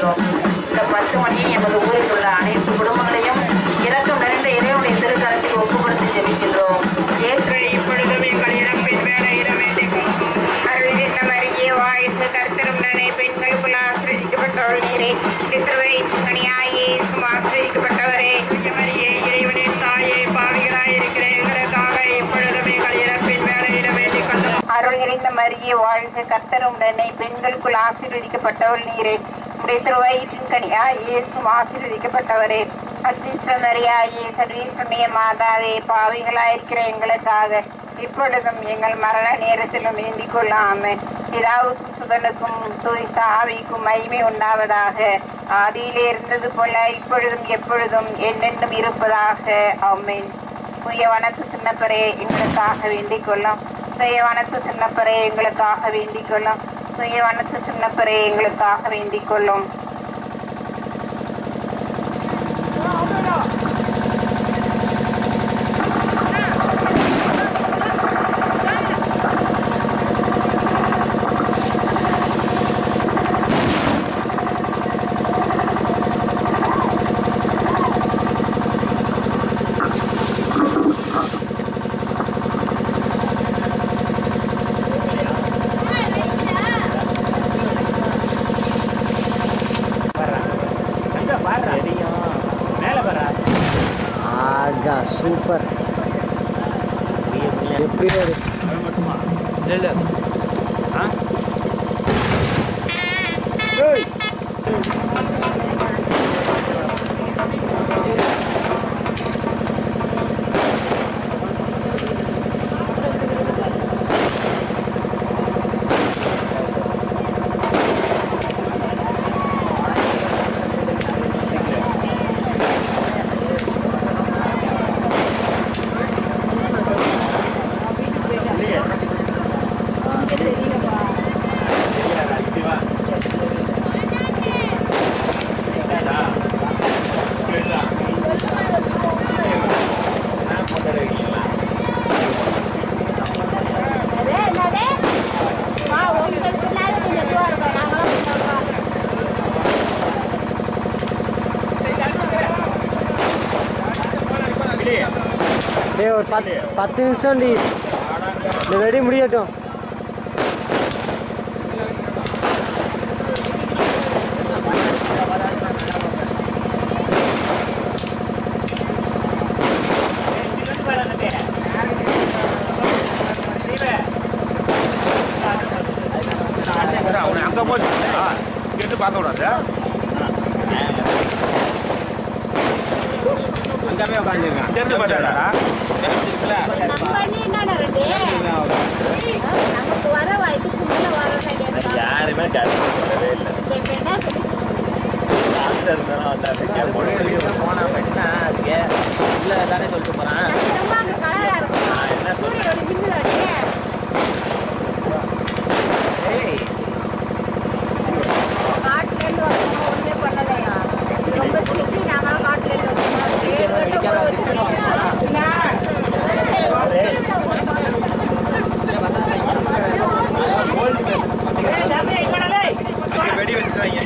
ஜெபிக்கின்றோம் இந்த பத்து மணியை எமது ஊரில் உள்ள அனைத்து குடும்பங்களையும் இறக்கம் நிறைந்த இறைவனுடைய திருக்கரத்தில் ஒப்பு கொடுத்து ஜெபிக்கின்றோம் ஏற்று இப்பொழுதும் எங்கள் இறப்பின் வேலையிட வேண்டிக் அருள்கின்ற மருகிய வாய்ப்பு கருத்தரும் நனை பெண்களுக்குள் ஆசிரியப்பட்டவள் நீரே கிறிஸ்துவை கனியாயே ஆசிரியப்பட்டவரே மரியே இறைவனின் தாயே பாவிகளாய் இருக்கிற எங்களுக்காக இப்பொழுதும் எங்கள் இறப்பின் வேலையிட வேண்டிக் கொள்ளும் அருள் நிறைந்த மரியே வாழ்க கர்த்தரும் உடனே பெண்களுக்குள் ஆசீர்வதிக்கப்பட்டவள் நீரே உடைய திருவயிற்றின் கனியா இயேசும் ஆசீர்வதிக்கப்பட்டவரே அத்திஷ்ட மரியாயே சர்வீசமய மாதாவே பாவிகளாயிருக்கிற எங்களுக்காக இப்பொழுதும் எங்கள் மரண நேரத்திலும் வேண்டிக் கொள்ளாம பிதாவுக்கும் சுதனுக்கும் தூய்த்த ஆவிக்கும் மகிமை உண்டாவதாக ஆதியிலே இருந்தது போல இப்பொழுதும் எப்பொழுதும் என்னென்னும் இருப்பதாக ஆமென் தூய வனத்து சின்னப்பரே எங்களுக்காக வேண்டிக் கொள்ளும் தூய வனத்து சின்னப்பரே எங்களுக்காக வேண்டிக் கொள்ளும் தூய வனத்து சின்னப்பரே எங்களுக்காக வேண்டிக் கொள்ளும் ஆகா சூப்பர் எப்படி ஒரு டேய் ஒரு பத்து பத்து நிமிஷம் டி இந்த வெடி முடியட்டும் அவனை அங்க போய் கேட்டு பார்க்க கூடாது அங்கவே உட்காந்துருக்கான் தெரிஞ்சு பார்த்தாடா நமக்கு வர இதுக்கு முன்ன வர வேண்டியது யாருமே கேட்டு சொல்லவே இல்லை என்ன சொல்லி டாக்டர் தானே வந்தாரு போனா என்ன அதுக்கு இல்லை தானே சொல்லிட்டு போறான் ரொம்ப அங்க கலரா இருக்கும் நான் என்ன சொல்றேன் சூரியனோட மின்னல் அடியே காட்டுல இருந்து வரணும் ஒண்ணுமே பண்ணலையா ரொம்ப சிக்கி நாங்களாம் காட்டுல இருந்து வந்தோம் ஏழு வருஷம் கூட வெடி வச்சுருவாங்க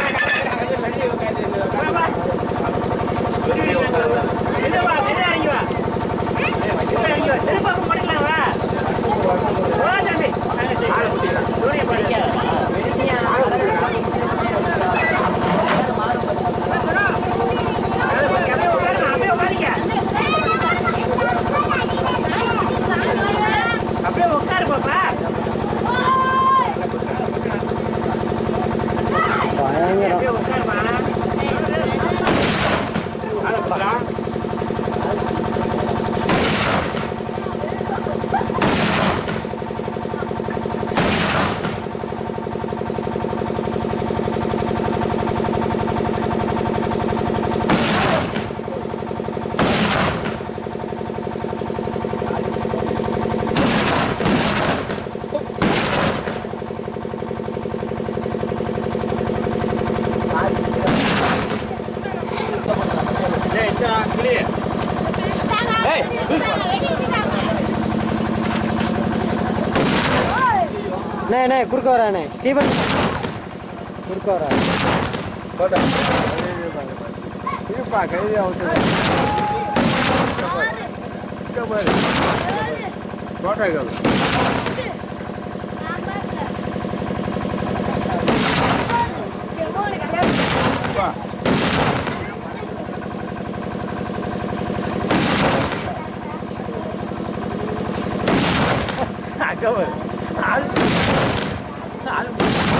பயங்கரம் அண்ணே அண்ணே குறுக்க வரானே ஸ்டீபன் குறுக்க வரா இருப்பா கைதியா விட்டு போட்டோ கேளு அங்கே பாரு ஆள் ஆள்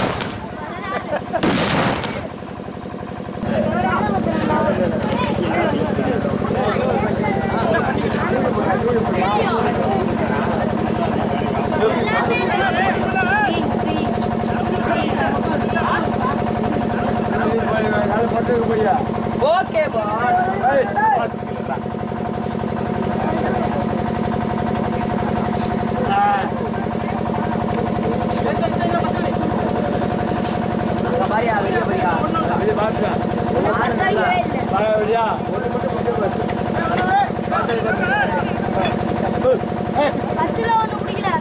ஓகே பா பாரியா வெளியே போறியா பத்துல ஒண்ணு பிடிக்கல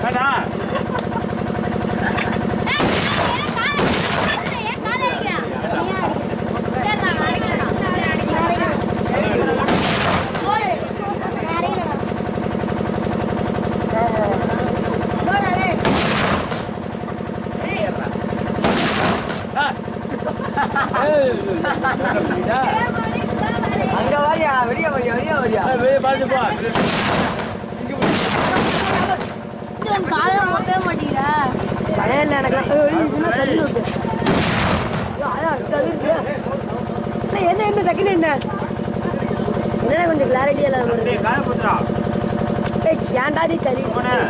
ஏன் காலை அடிக்கிறா நீ அடிக்கிற சரி நான் அடிக்கிறேன் நான் அடிக்கிறேன் போய் அடிக்கிறேன் போடா அங்க வாரியா வெளியே போறியா வெளியே போறியா காலை மொத்தவே மாட்டேங்கிறா பழைய எனக்கு என்ன என்ன டக்குன்னு என்ன என்ன கொஞ்சம் கிளாரிட்டி எல்லாம் வருது ஏய், ஏன்டா நீ கறி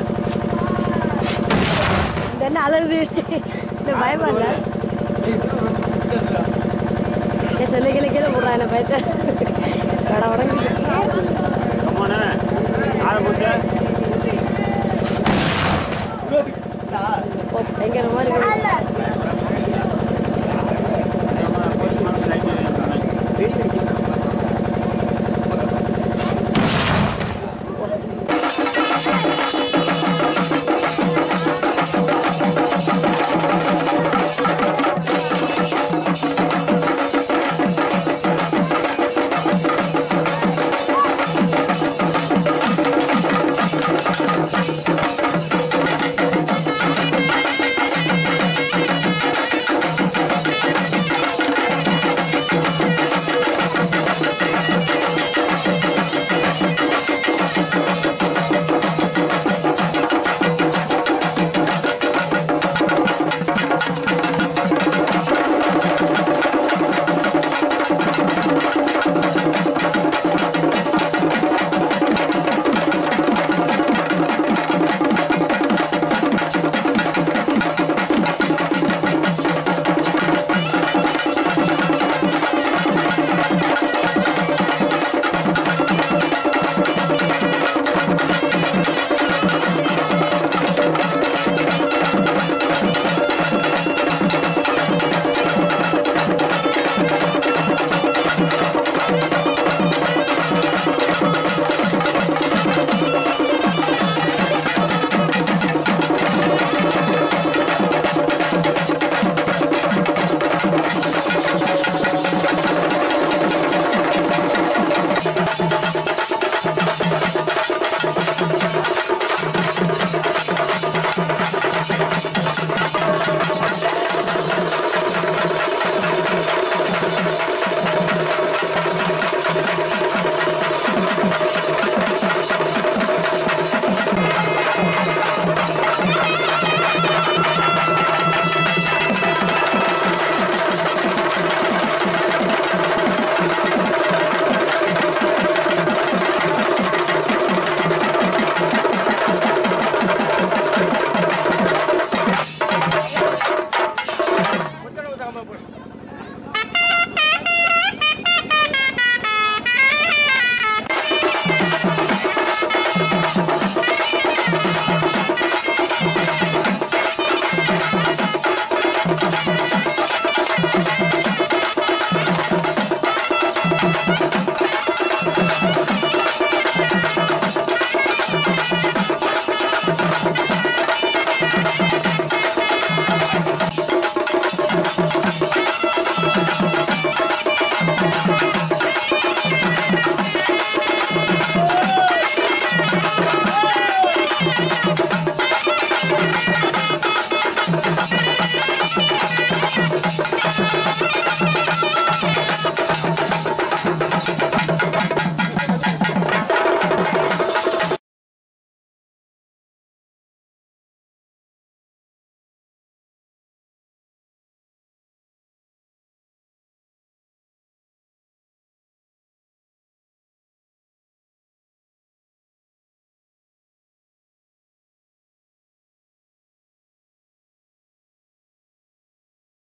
இந்த என்ன அலருது இந்த பயமா இல்ல என் செல்ல கீழே கீழே போடுறான் என்ன பயத்தை வட உடம்பு